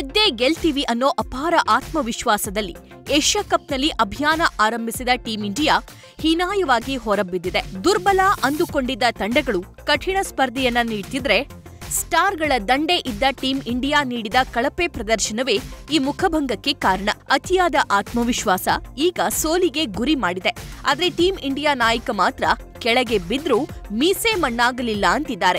ಗೆದ್ದೇ ಗೆಲ್ತೀವಿ ಅನ್ನೋ ಅಪಾರ ಆತ್ಮವಿಶ್ವಾಸದಲ್ಲಿ ಏಷ್ಯಾ ಕಪ್ನಲ್ಲಿ ಅಭಿಯಾನ ಆರಂಭಿಸಿದ ಟೀಂ ಇಂಡಿಯಾ ಹೀನಾಯವಾಗಿ ಹೊರಬಿದ್ದಿದೆ ದುರ್ಬಲ ಅಂದುಕೊಂಡಿದ್ದ ತಂಡಗಳು ಕಠಿಣ ಸ್ಪರ್ಧೆಯನ್ನ ನೀಡ್ತಿದ್ರೆ ಸ್ಟಾರ್ಗಳ ದಂಡೆ ಇದ್ದ ಟೀಂ ಇಂಡಿಯಾ ನೀಡಿದ ಕಳಪೆ ಪ್ರದರ್ಶನವೇ ಈ ಮುಖಭಂಗಕ್ಕೆ ಕಾರಣ ಅತಿಯಾದ ಆತ್ಮವಿಶ್ವಾಸ ಈಗ ಸೋಲಿಗೆ ಗುರಿ ಮಾಡಿದೆ ಆದ್ರೆ ಟೀಂ ಇಂಡಿಯಾ ನಾಯಕ ಮಾತ್ರ ಕೆಳಗೆ ಬಿದ್ರೂ ಮೀಸೆ ಮಣ್ಣಾಗಲಿಲ್ಲ ಅಂತಿದ್ದಾರೆ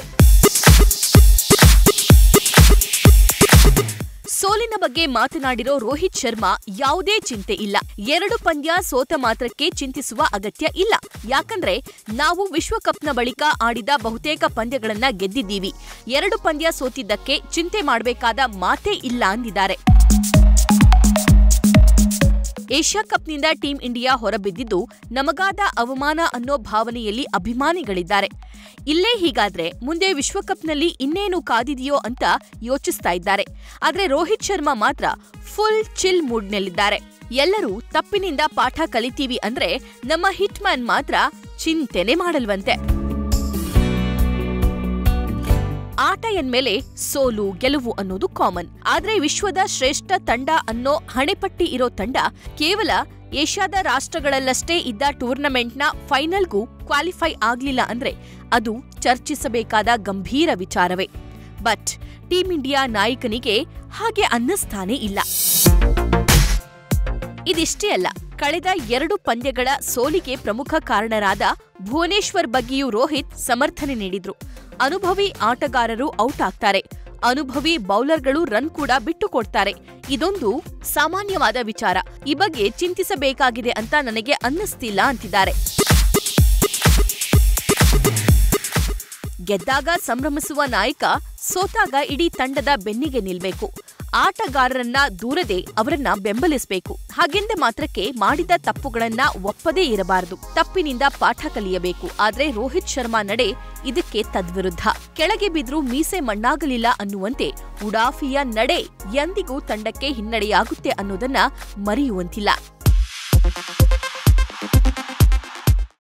ಸೋಲಿನ ಬಗ್ಗೆ ಮಾತನಾಡಿರೋ ರೋಹಿತ್ ಶರ್ಮಾ ಯಾವುದೇ ಚಿಂತೆ ಇಲ್ಲ ಎರಡು ಪಂದ್ಯ ಸೋತ ಮಾತ್ರಕ್ಕೆ ಚಿಂತಿಸುವ ಅಗತ್ಯ ಇಲ್ಲ ಯಾಕಂದ್ರೆ ನಾವು ವಿಶ್ವಕಪ್ನ ಬಳಿಕ ಆಡಿದ ಬಹುತೇಕ ಪಂದ್ಯಗಳನ್ನ ಗೆದ್ದಿದ್ದೀವಿ ಎರಡು ಪಂದ್ಯ ಸೋತಿದ್ದಕ್ಕೆ ಚಿಂತೆ ಮಾಡಬೇಕಾದ ಮಾತೇ ಇಲ್ಲ ಅಂದಿದ್ದಾರೆ ಏಷ್ಯಾ ಕಪ್ನಿಂದ ಟೀಂ ಇಂಡಿಯಾ ಹೊರಬಿದ್ದಿದ್ದು ನಮಗಾದ ಅವಮಾನ ಅನ್ನೋ ಭಾವನೆಯಲ್ಲಿ ಅಭಿಮಾನಿಗಳಿದ್ದಾರೆ ಇಲ್ಲೇ ಹೀಗಾದ್ರೆ ಮುಂದೆ ವಿಶ್ವಕಪ್ನಲ್ಲಿ ಇನ್ನೇನು ಕಾದಿದೆಯೋ ಅಂತ ಯೋಚಿಸ್ತಾ ಇದ್ದಾರೆ ಆದ್ರೆ ರೋಹಿತ್ ಶರ್ಮಾ ಮಾತ್ರ ಫುಲ್ ಚಿಲ್ ಮೂಡ್ನಲ್ಲಿದ್ದಾರೆ ಎಲ್ಲರೂ ತಪ್ಪಿನಿಂದ ಪಾಠ ಕಲಿತೀವಿ ಅಂದ್ರೆ ನಮ್ಮ ಹಿಟ್ ಮ್ಯಾನ್ ಮಾತ್ರ ಚಿಂತೆನೆ ಮಾಡಲ್ವಂತೆ ಆಟ ಎಂದ್ಮೇಲೆ ಸೋಲು ಗೆಲುವು ಅನ್ನೋದು ಕಾಮನ್ ಆದ್ರೆ ವಿಶ್ವದ ಶ್ರೇಷ್ಠ ತಂಡ ಅನ್ನೋ ಹಣೆಪಟ್ಟಿ ಇರೋ ತಂಡ ಕೇವಲ ಏಷ್ಯಾದ ರಾಷ್ಟ್ರಗಳಲ್ಲಷ್ಟೇ ಇದ್ದ ಟೂರ್ನಮೆಂಟ್ನ ಫೈನಲ್ಗೂ ಕ್ವಾಲಿಫೈ ಆಗ್ಲಿಲ್ಲ ಅಂದ್ರೆ ಅದು ಚರ್ಚಿಸಬೇಕಾದ ಗಂಭೀರ ವಿಚಾರವೇ ಬಟ್ ಟೀಂ ಇಂಡಿಯಾ ನಾಯಕನಿಗೆ ಹಾಗೆ ಅನ್ನಿಸ್ತಾನೇ ಇಲ್ಲ ಇದಿಷ್ಟೇ ಅಲ್ಲ ಕಳೆದ ಎರಡು ಪಂದ್ಯಗಳ ಸೋಲಿಗೆ ಪ್ರಮುಖ ಕಾರಣರಾದ ಭುವನೇಶ್ವರ್ ಬಗ್ಗೆಯೂ ರೋಹಿತ್ ಸಮರ್ಥನೆ ನೀಡಿದ್ರು ಅನುಭವಿ ಆಟಗಾರರು ಔಟ್ ಆಗ್ತಾರೆ ಅನುಭವಿ ಬೌಲರ್ಗಳು ರನ್ ಕೂಡ ಬಿಟ್ಟು ಕೊಡ್ತಾರೆ ಇದೊಂದು ಸಾಮಾನ್ಯವಾದ ವಿಚಾರ ಈ ಬಗ್ಗೆ ಚಿಂತಿಸಬೇಕಾಗಿದೆ ಅಂತ ನನಗೆ ಅನ್ನಿಸ್ತಿಲ್ಲ ಅಂತಿದ್ದಾರೆ ಗೆದ್ದಾಗ ಸಂಭ್ರಮಿಸುವ ನಾಯಕ ಸೋತಾಗ ಇಡೀ ತಂಡದ ಬೆನ್ನಿಗೆ ನಿಲ್ಬೇಕು ಆಟಗಾರರನ್ನ ದೂರದೆ ಅವರನ್ನ ಬೆಂಬಲಿಸಬೇಕು ಹಾಗೆಂದ ಮಾತ್ರಕ್ಕೆ ಮಾಡಿದ ತಪ್ಪುಗಳನ್ನ ಒಪ್ಪದೇ ಇರಬಾರದು ತಪ್ಪಿನಿಂದ ಪಾಠ ಕಲಿಯಬೇಕು ಆದ್ರೆ ರೋಹಿತ್ ಶರ್ಮಾ ನಡೆ ಇದಕ್ಕೆ ತದ್ವಿರುದ್ಧ ಕೆಳಗೆ ಬಿದ್ರೂ ಮೀಸೆ ಮಣ್ಣಾಗಲಿಲ್ಲ ಅನ್ನುವಂತೆ ಉಡಾಫಿಯ ನಡೆ ಎಂದಿಗೂ ತಂಡಕ್ಕೆ ಹಿನ್ನಡೆಯಾಗುತ್ತೆ ಅನ್ನೋದನ್ನ ಮರೆಯುವಂತಿಲ್ಲ